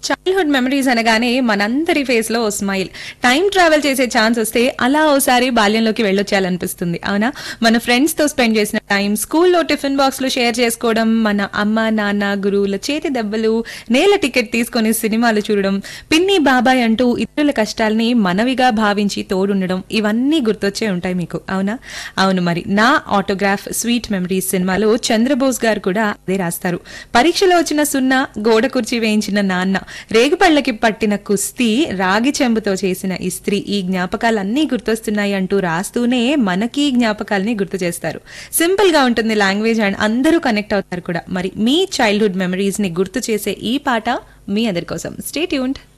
childhood memories అనగానే మనందరి face లో ఓ స్మైల్ టైం ట్రావెల్ చేసే ఛాన్స్ వస్తే అలా ఓసారి బాల్యంలోకి వెళ్ళొచ్చేయాలనిపిస్తుంది అవునా మన ఫ్రెండ్స్ తో స్పెండ్ చేసిన టైం స్కూల్లో టిఫిన్ బాక్స్ లో షేర్ చేసుకోవడం మన అమ్మ నాన్న గురువుల చేతి దెబ్బలు నేల టికెట్ తీసుకొని సినిమాలు చూడడం పిన్ని బాబాయ్ అంటూ ఇతరుల కష్టాల్ని మనవిగా భావించి తోడుండడం ఇవన్నీ గుర్తొచ్చే ఉంటాయి మీకు అవునా అవును మరి నా ఆటోగ్రాఫ్ స్వీట్ మెమరీస్ సినిమాలో చంద్రబోస్ గారు కూడా అదే రాస్తారు పరీక్షలో వచ్చిన సున్నా గోడ కుర్చీ వేయించిన నాన్న రేగుపళ్ళకి పట్టిన కుస్తీ రాగి చెంబుతో చేసిన ఇస్త్రీ ఈ జ్ఞాపకాలన్నీ గుర్తొస్తున్నాయి అంటూ రాస్తూనే మనకి ఈ జ్ఞాపకాలని గుర్తు చేస్తారు సింపుల్ గా ఉంటుంది లాంగ్వేజ్ అండ్ అందరూ కనెక్ట్ అవుతారు కూడా మరి మీ చైల్డ్హుడ్ మెమరీస్ ని గుర్తు చేసే ఈ పాట మీ అందరి కోసం స్టే ట్యూన్డ్